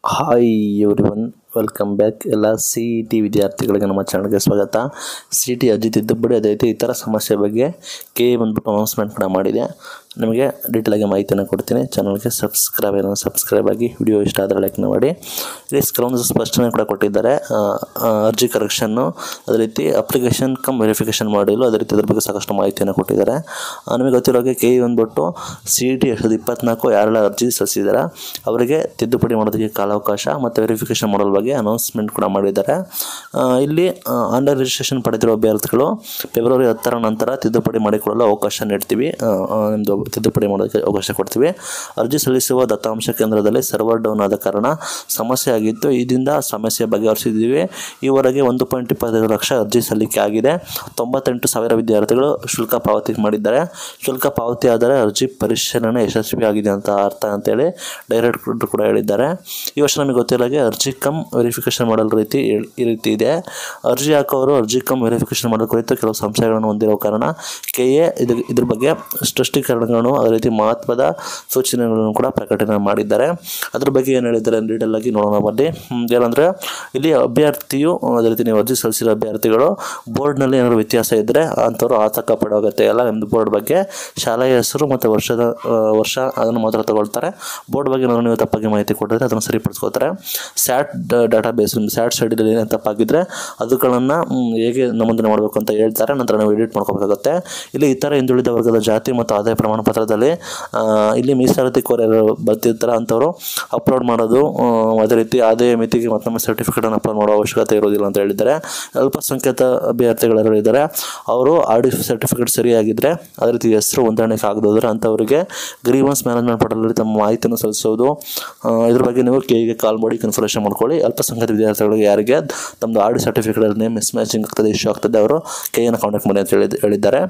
hi everyone welcome back ಎಲ್ಲ C E T ವಿದ್ಯಾರ್ಥಿಗಳಿಗೆ ನಮ್ಮ ಚಾನಲ್ಗೆ ಸ್ವಾಗತ ಸಿ ಇ ಟಿ ಅರ್ಜಿ ತಿದ್ದುಪಡಿ ಅದೇ ರೀತಿ ಇತರ ಸಮಸ್ಯೆ ಬಗ್ಗೆ ಕೆ ಎ ಬಂದ್ಬಿಟ್ಟು ಅನೌನ್ಸ್ಮೆಂಟ್ ಕೂಡ ಮಾಡಿದೆ ನಿಮಗೆ ಡೀಟೇಲಾಗಿ ಮಾಹಿತಿಯನ್ನು ಕೊಡ್ತೀನಿ ಚಾನಲ್ಗೆ ಸಬ್ಸ್ಕ್ರೈಬ್ ಏನೋ ಸಬ್ಸ್ಕ್ರೈಬ್ ಆಗಿ ವಿಡಿಯೋ ಇಷ್ಟ ಆದರೆ ಲೈಕ್ನ ಮಾಡಿ ಇಲ್ಲಿ ಕೆಲವೊಂದು ಸ್ಪಷ್ಟನೆ ಕೂಡ ಕೊಟ್ಟಿದ್ದಾರೆ ಆ, ಆ, ಅರ್ಜಿ ಕರೆಕ್ಷನ್ನು ಅದೇ ರೀತಿ ಅಪ್ಲಿಕೇಶನ್ ಕಮ್ ವೆರಿಫಿಕೇಷನ್ ಮಾಡಿಲ್ಲ ಅದೇ ರೀತಿ ಅದ್ರ ಬಗ್ಗೆ ಸಾಕಷ್ಟು ಮಾಹಿತಿಯನ್ನು ಕೊಟ್ಟಿದ್ದಾರೆ ಆ, ನಿಮಗೆ ಗೊತ್ತಿರೋ ಹಾಗೆ ಕೆ ಇ ಬಂದ್ಬಿಟ್ಟು ಸಿ ಇ ಟಿ ಎರಡು ಸಾವಿರದ ಇಪ್ಪತ್ನಾಲ್ಕು ಯಾರೆಲ್ಲ ಅರ್ಜಿ ಸಲ್ಲಿಸಿದ್ದಾರೆ ಅವರಿಗೆ ತಿದ್ದುಪಡಿ ಮಾಡೋದಕ್ಕೆ ಕಾಲಾವಕಾಶ ಮತ್ತು ವೆರಿಫಿಕೇಷನ್ ಮಾಡೋ ಬಗ್ಗೆ ಅನೌನ್ಸ್ಮೆಂಟ್ ಕೂಡ ಮಾಡಿದ್ದಾರೆ ಆ, ಇಲ್ಲಿ ಆನ್ಲೈನ್ ರಿಜಿಸ್ಟ್ರೇಷನ್ ಪಡೆದಿರೋ ಅಭ್ಯರ್ಥಿಗಳು ಫೆಬ್ರವರಿ ಹತ್ತರ ನಂತರ ತಿದ್ದುಪಡಿ ಮಾಡಿಕೊಳ್ಳಲು ಅವಕಾಶ ನೀಡ್ತೀವಿ ಆ, ಆ, ನಿಮ್ಮದು ತಿದ್ದುಪಡಿ ಮಾಡೋದಕ್ಕೆ ಅವಕಾಶ ಕೊಡ್ತೀವಿ ಅರ್ಜಿ ಸಲ್ಲಿಸುವ ದತ್ತಾಂಶ ಕೇಂದ್ರದಲ್ಲಿ ಸರ್ವರ್ ಡೌನ್ ಆದ ಕಾರಣ ಸಮಸ್ಯೆ ಆಗಿತ್ತು ಇದರಿಂದ ಸಮಸ್ಯೆ ಬಗೆಹರಿಸಿದ್ದೀವಿ ಈವರೆಗೆ ಒಂದು ಪಾಯಿಂಟ್ ಇಪ್ಪತ್ತೈದು ಲಕ್ಷ ಅರ್ಜಿ ಸಲ್ಲಿಕೆ ಆಗಿದೆ ತೊಂಬತ್ತೆಂಟು ಸಾವಿರ ವಿದ್ಯಾರ್ಥಿಗಳು ಶುಲ್ಕ ಪಾವತಿ ಮಾಡಿದ್ದಾರೆ ಶುಲ್ಕ ಪಾವತಿ ಆದರೆ ಅರ್ಜಿ ಪರಿಶೀಲನೆ ಯಶಸ್ವಿಯಾಗಿದೆ ಅಂತ ಅರ್ಥ ಅಂತೇಳಿ ಡೈರೆಕ್ಟರ್ ಕೂಡ ಹೇಳಿದ್ದಾರೆ ಈ ವರ್ಷ ನಮಗೆ ಗೊತ್ತಿರೋ ಹಾಗೆ ಅರ್ಜಿ ಕಮ್ ವೆರಿಫಿಕೇಷನ್ ಮಾಡಲ್ ರೀತಿ ಹೇಳ್- ಈ ರೀತಿ ಇದೆ ಅರ್ಜಿ ಹಾಕೋರು ಅರ್ಜಿ ಕಮ್ ವೆರಿಫಿಕೇಷನ್ ಮಾಡೋ ಕುರಿತು ಕೆಲವು ಸಂಶಯಗಳನ್ನು ಹೊಂದಿರೋ ಕಾರಣ ಕೆ ಎ ಇದು ಇದ್ರ ಬಗ್ಗೆ ಸ್ಪಷ್ಟೀಕರಣಗಳನ್ನು ಅದೇ ರೀತಿ ಮಹತ್ವದ ಸೂಚನೆಗಳನ್ನು ಕೂಡ ಪ್ರಕಟಣೆ ಮಾಡಿದ್ದಾರೆ ಅದ್ರ ಬಗ್ಗೆ ಏನು ಹೇಳಿದ್ದಾರೆ ಡೀಟೇಲ್ ಆಗಿ ನೋಡೋಣ ಬನ್ನಿ ಹ್ಮ್, ಏನಂದ್ರೆ ಇಲ್ಲಿ ಅಭ್ಯರ್ಥಿಯು ಅದೇ ರೀತಿ ನೀವು ಅರ್ಜಿ ಸಲ್ಲಿಸಿರೋ ಅಭ್ಯರ್ಥಿಗಳು ಬೋರ್ಡ್ನಲ್ಲಿ ಏನಾದರೂ ವ್ಯತ್ಯಾಸ ಇದ್ದರೆ ಅಂಥವ್ರು ಆತಂಕ ಪಡೋ ಅಗತ್ಯ ಇಲ್ಲ ನಿಮ್ಮದು ಬೋರ್ಡ್ ಬಗ್ಗೆ ಶಾಲೆಯ ಹೆಸರು ಮತ್ತು ವರ್ಷದ ಆ, ವರ್ಷ ಅದನ್ನು ಮಾತ್ರ ತಗೊಳ್ತಾರೆ ಬೋರ್ಡ್ ಬಗ್ಗೆ ಏನಾದ್ರು ನೀವು ತಪ್ಪಾಗಿ ಮಾಹಿತಿ ಕೊಟ್ಟಿದ್ರೆ ಅದನ್ನು ಸರಿಪಡಿಸ್ಕೋತಾರೆ SAT database SAT schedule ಏನೇನು ತಪ್ಪಾಗಿದ್ದರೆ ಅದಗಳನ್ನು ಹೇಗೆ ನಮೂದನೆ ಮಾಡಬೇಕು ಅಂತ ಹೇಳ್ತಾರೆ ನಂತರ ನಾವು ಎಡಿಟ್ ಮಾಡ್ಕೋಬೇಕಾಗುತ್ತೆ ಇಲ್ಲಿ ಇತರ ಹಿಂದುಳಿದ ವರ್ಗದ ಜಾತಿ ಮತ್ತು ಆದಾಯ ಪ್ರಮಾಣ ಪತ್ರದಲ್ಲಿ ಆ, ಇಲ್ಲಿ ಮೀಸಲಾತಿ ಕೋರರು ಬರ್ತಿರ್ತಾರೆ ಅಂಥವ್ರು ಅಪ್ಲೋಡ್ ಮಾಡೋದು ಆ, ಅದೇ ರೀತಿ ಆದಾಯ ಮಿತಿಗೆ ಮತ್ತೊಮ್ಮೆ ಸರ್ಟಿಫಿಕೇಟನ್ನು ಅಪ್ಲೋಡ್ ಮಾಡೋ ಅವಶ್ಯಕತೆ ಇರೋದಿಲ್ಲ ಅಂತ ಹೇಳಿದ್ದಾರೆ ಅಲ್ಪಸಂಖ್ಯಾತ ಅಭ್ಯರ್ಥಿಗಳೆಲ್ಲರೂ ಇದ್ದಾರೆ ಅವರು ಆರ್ ಡಿ ಸರ್ಟಿಫಿಕೇಟ್ ಸರಿಯಾಗಿದ್ದರೆ ಅದೇ ರೀತಿ ಹೆಸರು ಹೊಂದಾಣಿಕೆ ಆಗದೋದ್ರೆ ಅಂಥವರಿಗೆ ಗ್ರೀವನ್ಸ್ ಮ್ಯಾನೇಜ್ಮೆಂಟ್ ಪೋರ್ಟಲಲ್ಲಿ ತಮ್ಮ ಮಾಹಿತಿಯನ್ನು ಸಲ್ಲಿಸೋದು ಆ, ಇದ್ರ ಬಗ್ಗೆ ನೀವು ಕೆಗೆ ಕಾಲ್ ಮಾಡಿ ಕನ್ಫರ್ಮೇಷನ್ ಮಾಡ್ಕೊಳ್ಳಿ ಅಲ್ಪಸಂಖ್ಯಾತ ವಿದ್ಯಾರ್ಥಿಗಳಿಗೆ ಯಾರಿಗೆ ತಮ್ಮದು R D certificate name mismatching ಆಗ್ತದೆ ಇಶ್ಯೂ ಆಗ್ತದೆ ಅವರು ಕೆಯನ್ನು ಕಾಂಟ್ಯಾಕ್ಟ್ ಮಾಡಿ ಅಂತ ಹೇಳಿದ್ ಹೇಳಿದ್ದಾರೆ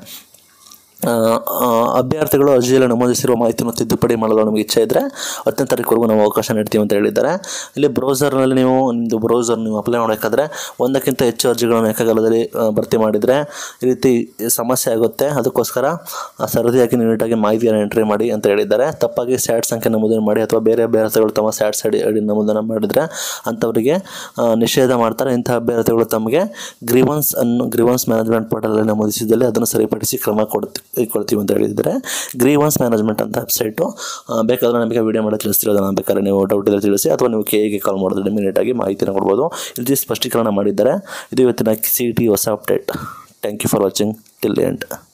ಆ, ಆ, ಅಭ್ಯರ್ಥಿಗಳು ಅರ್ಜಿಯಲ್ಲಿ ನಮೂದಿಸಿರುವ ಮಾಹಿತಿಯನ್ನು ತಿದ್ದುಪಡಿ ಮಾಡಲು ನಿಮಗೆ ಇಚ್ಛೆ ಇದ್ದರೆ ಹತ್ತನೇ ತಾರೀಕುವರೆಗೂ ನಾವು ಅವಕಾಶ ನೀಡ್ತೀವಿ ಅಂತ ಹೇಳಿದ್ದಾರೆ ಇಲ್ಲಿ ಬ್ರೌಸರ್ನಲ್ಲಿ ನೀವು ನಿಮ್ಮದು ಬ್ರೌಸರ್ ನೀವು ಅಪ್ಲೈ ಮಾಡಬೇಕಾದ್ರೆ ಒಂದಕ್ಕಿಂತ ಹೆಚ್ಚು ಅರ್ಜಿಗಳನ್ನು ಏಕಕಾಲದಲ್ಲಿ ಆ, ಭರ್ತಿ ಮಾಡಿದರೆ ಈ ರೀತಿ ಸಮಸ್ಯೆ ಆಗುತ್ತೆ ಅದಕ್ಕೋಸ್ಕರ ಆ, ಸರದಿಯಾಗಿ ನೀಟಾಗಿ ಮಾಹಿತಿಯನ್ನು ಎಂಟ್ರಿ ಮಾಡಿ ಅಂತ ಹೇಳಿದ್ದಾರೆ ತಪ್ಪಾಗಿ ಸ್ಯಾಟ್ ಸಂಖ್ಯೆ ನಮೂದನೆ ಮಾಡಿ ಅಥವಾ ಬೇರೆ ಅಭ್ಯರ್ಥಿಗಳು ತಮ್ಮ ಸ್ಯಾಟ್ ಸೈಡ್ ಅಡಿ ನಮೂದನೆ ಮಾಡಿದರೆ ಅಂಥವರಿಗೆ ಆ, ನಿಷೇಧ ಮಾಡ್ತಾರೆ ಇಂಥ ಅಭ್ಯರ್ಥಿಗಳು ತಮಗೆ ಗ್ರೀವನ್ಸ್ ಅನ್ನು ಗ್ರೀವನ್ಸ್ ಮ್ಯಾನೇಜ್ಮೆಂಟ್ ಪೋರ್ಟಲಲ್ಲಿ ನಮೂದಿಸಿದಲ್ಲಿ ಅದನ್ನು ಸರಿಪಡಿಸಿ ಕ್ರಮ ಕೊಡ್ತಿ ಕೊಡ್ತೀವಿ ಅಂತ ಹೇಳಿದ್ದಾರೆ ಗ್ರೀವನ್ಸ್ ಮ್ಯಾನೇಜ್ಮೆಂಟ್ ಅಂತ ವೆಬ್ಸೈಟು ಬೇಕಾದ್ರೆ ನಮಗೆ ವಿಡಿಯೋ ಮಾಡಿ ತಿಳಿಸ್ತಿರೋದನ್ನ ಬೇಕಾದ್ರೆ ನೀವು ಡೌಟ್ ಇದ್ರೆ ತಿಳಿಸಿ ಅಥವಾ ನೀವು ಕೆಗೆ ಕಾಲ್ ಮಾಡಿದ್ರೆ ಇಮಿಡಿಯೇಟಾಗಿ ಮಾಹಿತಿನ ಕೊಡ್ಬೋದು ಇಲ್ಲಿ ಸ್ಪಷ್ಟೀಕರಣ ಮಾಡಿದ್ದಾರೆ ಇದು ಇವತ್ತಿನ ಸಿ ಟಿ ಹೊಸ update thank you for watching till end